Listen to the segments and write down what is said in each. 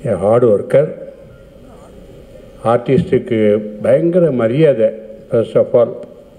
a hard worker ஆர்டிஸ்ட்டுக்கு பயங்கர மரியாதை first of all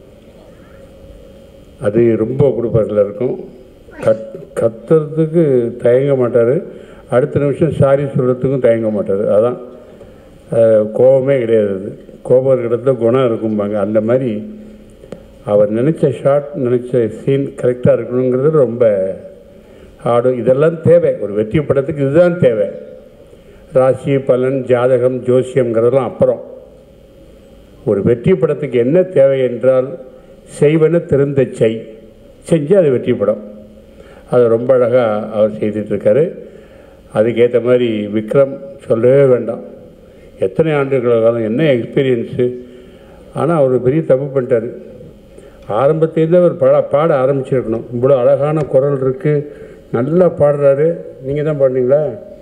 அது ரொம்ப குடும்பத்தில் இருக்கும் கத் கத்துறதுக்கு தயங்க மாட்டார் அடுத்த நிமிஷம் சாரி சொல்கிறதுக்கும் தயங்க மாட்டார் அதான் அஹ், கோபமே கிடையாது அது கோபம் இருக்கிறதுல குணம் இருக்கும்பாங்க அந்த மாதிரி அவர் நினச்ச ஷாட் நினச்ச சீன் கரெக்டாக இருக்கணுங்கிறது ரொம்ப ஹார்டு இதெல்லாம் தேவை ஒரு வெற்றி படத்துக்கு இதுதான் தேவை ராசி பலன் ஜாதகம் ஜோசியம்ங்கிறதெல்லாம் அப்புறம் ஒரு வெற்றி படத்துக்கு என்ன தேவை என்றால் செய்வன திருந்த செய் செஞ்சு அது வெற்றி படம் அது ரொம்ப அழகாக அவர் செய்துட்ருக்காரு அதுக்கேற்ற மாதிரி விக்ரம் சொல்லவே வேண்டாம் எத்தனை ஆண்டுகள் காலம் என்ன எக்ஸ்பீரியன்ஸு ஆனால் அவர் பெரிய தப்பு பண்ணிட்டாரு ஆரம்பத்திலேருந்து அவர் பாட பாட ஆரம்பிச்சிருக்கணும் இவ்வளோ அழகான குரல் இருக்குது நல்லா பாடுறாரு நீங்கள் தான் பாடுனீங்களா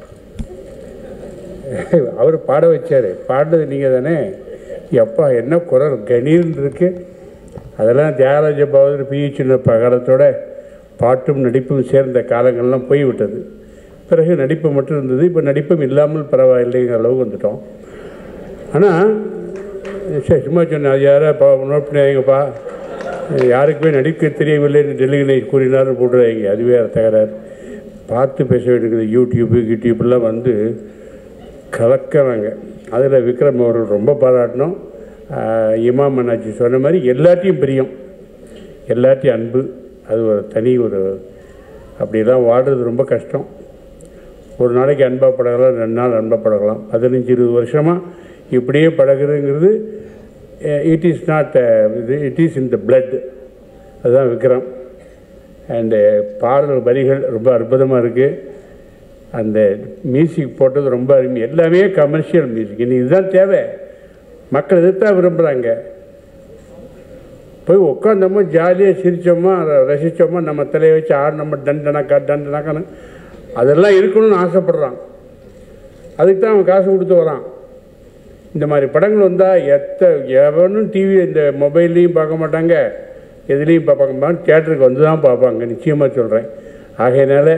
அவர் பாட வச்சார் பாடினது நீங்கள் தானே எப்பா என்ன குரல் கணீர்னு இருக்கு அதெல்லாம் தியாகராஜ பாவதர் பி சின்ன காலத்தோட பாட்டும் நடிப்பும் சேர்ந்த காலங்கள்லாம் போய்விட்டது பிறகு நடிப்பு மட்டும் இருந்தது இப்போ நடிப்பும் இல்லாமல் பரவாயில்லைங்கிற அளவுக்கு வந்துட்டோம் ஆனால் சரி சும்மா சொன்னேன் அது யாரா பா நோட் பண்ணியாங்கப்பா யாருக்குமே நடிக்க தெரியவில்லைன்னு டெல்லிகளை கூறினார் போட்டுறாங்க அதுவே தகராறு பார்த்து பேச வேண்டியது யூடியூப்பு யூடியூப்லாம் வந்து கலக்கிறாங்க அதில் விக்ரம் அவர்கள் ரொம்ப பாராட்டணும் ஆஹ் இமாம் அண்ணாச்சி சொன்ன மாதிரி எல்லாத்தையும் பிரியம் எல்லாத்தையும் அன்பு அது ஒரு தனி ஒரு அப்படிலாம் வாடுறது ரொம்ப கஷ்டம் ஒரு நாளைக்கு அன்பாக பழகலாம் ரெண்டு நாள் அன்பாக பழகலாம் பதினஞ்சு இருபது வருஷமாக இப்படியே பழகுறதுங்கிறது இட் இஸ் நாட் இது it is in the blood அதுதான் விக்ரம் அண்டு பாடல் வரிகள் ரொம்ப அற்புதமாக இருக்குது அந்த மியூசிக் போட்டது ரொம்ப அருமை எல்லாமே கமர்ஷியல் மியூசிக் இனி இதுதான் தேவை மக்கள் இதைத்தான் விரும்புகிறாங்க போய் உட்காந்தோமா ஜாலியாக சிரித்தோமா ரசித்தோமா நம்ம தலையை வச்சு ஆடினோமா டண்டனாக்கா டண்டனாக்கான்னு அதெல்லாம் இருக்கணும்னு ஆசைப்பட்றான் அதுக்கு தான் அவன் காசு கொடுத்து வரான் இந்த மாதிரி படங்கள் வந்தால் எத்த எவனும் டிவி இந்த மொபைல்லையும் பார்க்க மாட்டாங்க எதுலேயும் பார்க்க மாட்டாங்க தேட்டருக்கு வந்து தான் பார்ப்பாங்க நிச்சயமாக சொல்கிறேன் ஆகையினால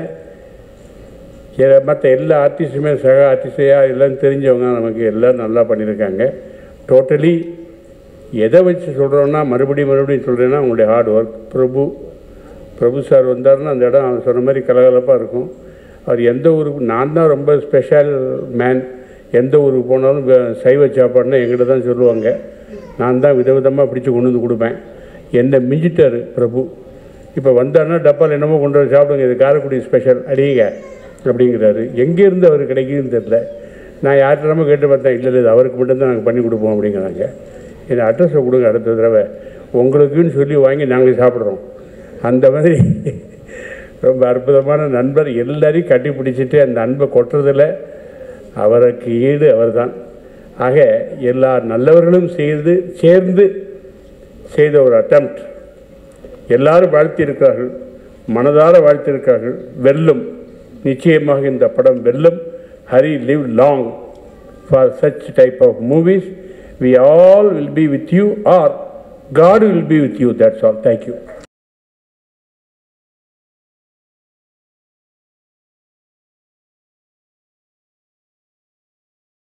மற்ற எல்லா ஆர்டிஸ்ட்டுமே சக ஆர்டிஸ்டையா எல்லாம் தெரிஞ்சவங்க நமக்கு எல்லாம் நல்லா பண்ணியிருக்காங்க டோட்டலி எதை வச்சு சொல்கிறோன்னா மறுபடியும் மறுபடியும் சொல்கிறேன்னா உங்களுடைய hard work Prabhu Prabhu sir வந்தாருன்னா அந்த இடம் அவர் சொன்ன மாதிரி கலகலப்பாக இருக்கும் அவர் எந்த ஊருக்கு நான் தான் ரொம்ப ஸ்பெஷல் மேன் எந்த ஊருக்கு போனாலும் வே- சைவ சாப்பாடுனா எங்கிட்ட தான் சொல்லுவாங்க நான் தான் விதவிதமாக பிடிச்சி கொண்டு வந்து கொடுப்பேன் என்னை மிஞ்சிட்டார் பிரபு இப்போ வந்தாருன்னா டப்பால் என்னமோ கொண்டு வந்து சாப்பிடுங்க இது காரைக்குடி ஸ்பெஷல் அடிங்க அப்படிங்கிறாரு எங்கேருந்து அவர் கிடைக்குதுன்னு தெரில நான் யார்கிட்டமோ கேட்டு பார்த்தேன் இல்லை இல்லை இது அவருக்கு மட்டும்தான் நாங்கள் பண்ணி கொடுப்போம் அப்படிங்கிறாங்க என் அட்ரஸை கொடுங்க அடுத்த தடவை உங்களுக்குன்னு சொல்லி வாங்கி நாங்கள் சாப்பிட்றோம் அந்த மாதிரி ரொம்ப அற்புதமான நண்பர் எல்லாரையும் கட்டி பிடிச்சிட்டு அந்த அன்பை கொட்டுறதில் அவருக்கு ஈடு அவர்தான் ஆக எல்லா நல்லவர்களும் செய்து சேர்ந்து செய்த ஒரு அட்டம்ப்ட் எல்லாரும் வாழ்த்தியிருக்கிறார்கள் மனதார வாழ்த்தியிருக்கிறார்கள் வெல்லும் நிச்சயமாக இந்த படம் வெல்லும் Hari live long for such type of movies we all will be with you our god will be with you that's all thank you